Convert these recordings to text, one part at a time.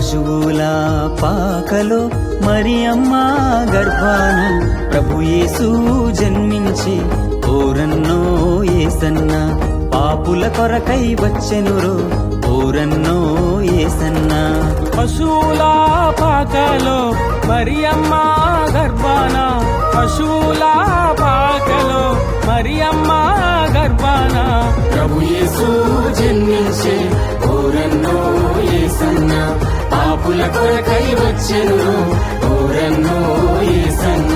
పశువుల పాకలో మరి అమ్మ గర్భాన ప్రభు యేసు జన్మించి ఓరన్నో ఏసన్న పాపుల కొరకై వచ్చెనురో ఓరన్నో ఏసన్న పశువుల పాకలో మరియమ్మ గర్భాన పశువుల పాకలో మరియమ్మ గర్భాన ప్రభు యేసు జన్మించే ఓరన్నో ఏసన్న పాపుల కొరకై వచ్చెను ఓరన్నో ఏసన్న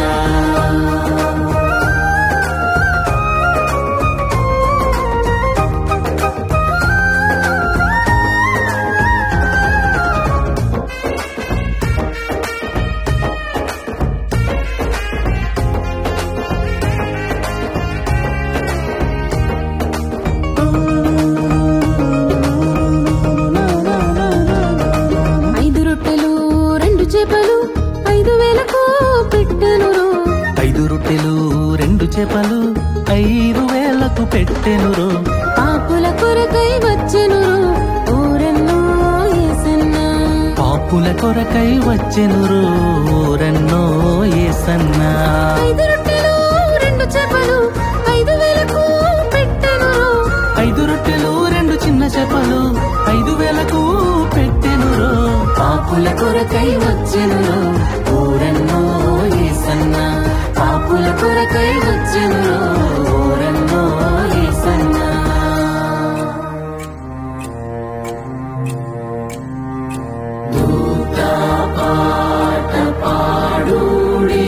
ఐదు రొట్టెలు రెండు చేపలు ఐదు వేలకు పెట్టెను ఐదు రొట్టెలు రెండు చేపలు ఐదు వేలకు పెట్టెనురో పాపుల కొరకై వచ్చెను ఊరెన్నో ఏసన్న పాపుల కొరకై వచ్చెనురో ఓరన్నో ఏసన్నా ఐదు రొట్టెలు రెండు చేపలు ఐదు వేలకు పెట్టెను ఐదు రొట్టెలు రెండు చిన్న చేపలు ఐదు వేలకు పెట్టెనురో పాపుల కొరకై వచ్చెను ఓరన్నో ఏసన్న పాపుల కొరకై వచ్చెను ఓరన్నో ఏసన్న దూత పాట పాడుడి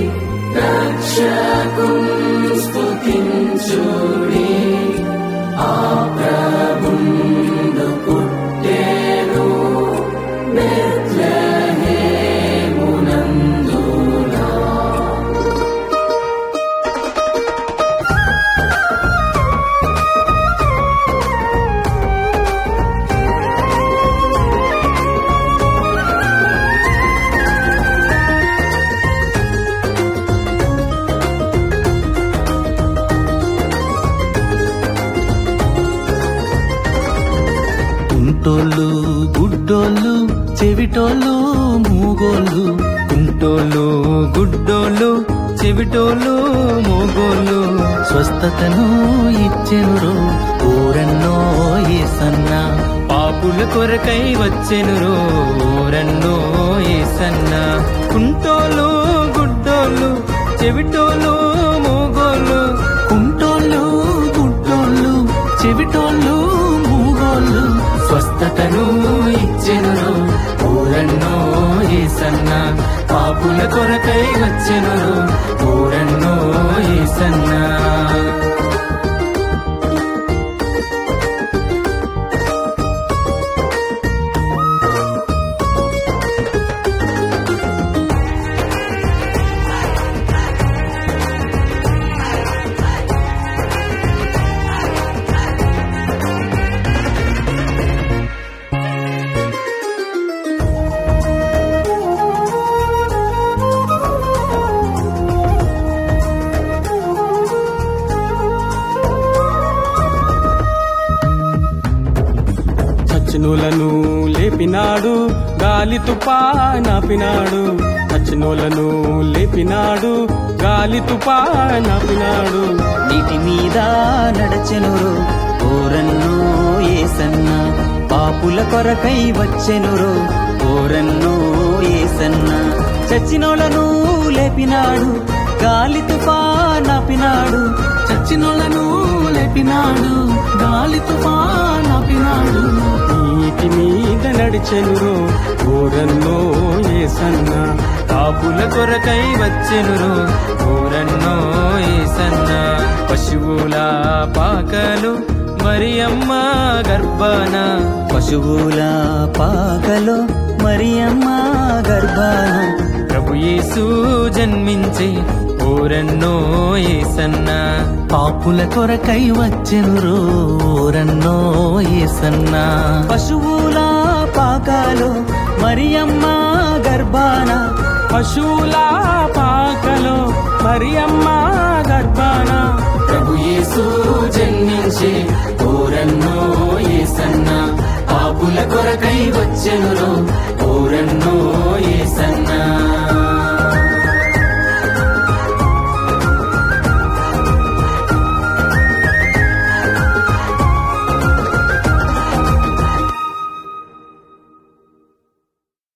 రక్షకుం స్తుతించుడి ఆ ప్రభుండు పుట్టెను బెత్లెహేమునందునా కుంటోళ్ళు గుడ్డోళ్ళు చెవిటోళ్ళు మూగోళ్ళు కుంటోళ్ళు గుడ్డోళ్ళు చెవిటోళ్ళు మూగోళ్ళు స్వస్థతను ఇచ్చెనురో ఊరన్నో ఏసన్న పాపుల కొరకై వచ్చెనురో ఊరన్నో ఏసన్న కుంటోళ్ళు గుడ్డోళ్ళు చెవిటోళ్ళు మూగోళ్ళు కుంటోళ్ళు గుడ్డోళ్ళు చెవిటోళ్ళు మూగోళ్ళు స్వస్థతను ఇచ్చెను ఊరన్నో ఏసన్న పాపుల కొరకై వచ్చెను ఊరన్నో ఏసన్న చచ్చినోలను లేపినాడు గాలి తుపా నాపినాడు చచ్చినోలను లేపినాడు గాలి తుపా నాపినాడు నీటి మీద నడచెను ఓరన్నో ఏసన్న పాపుల కొరకై వచ్చెను ఓరన్నో ఏసన్న చచ్చినోళ్ళను లేపినాడు గాలి తుఫానాపినాడు చచ్చినోళ్ళను లేపినాడు గాలి తుఫానాపినాడు నీటి మీద నడిచెనురో ఊరన్నో ఏసన్న పాపుల కొరకై వచ్చెనురో ఊరన్నో ఏసన్న పశువుల పాకలు మరి అమ్మ గర్భాన పశువుల పాకలో మరి అమ్మ గర్భాన ప్రభు యేసు జన్మించి ఊరన్నో ఏసన్న పాపుల కొరకై వచ్చెనురో ఊరన్నో ఏసన్న పశువుల పాకాలో మరి అమ్మ గర్భాన పశువుల పాకలో మరియమ్మ గర్భాన ప్రభు యేసు జన్మి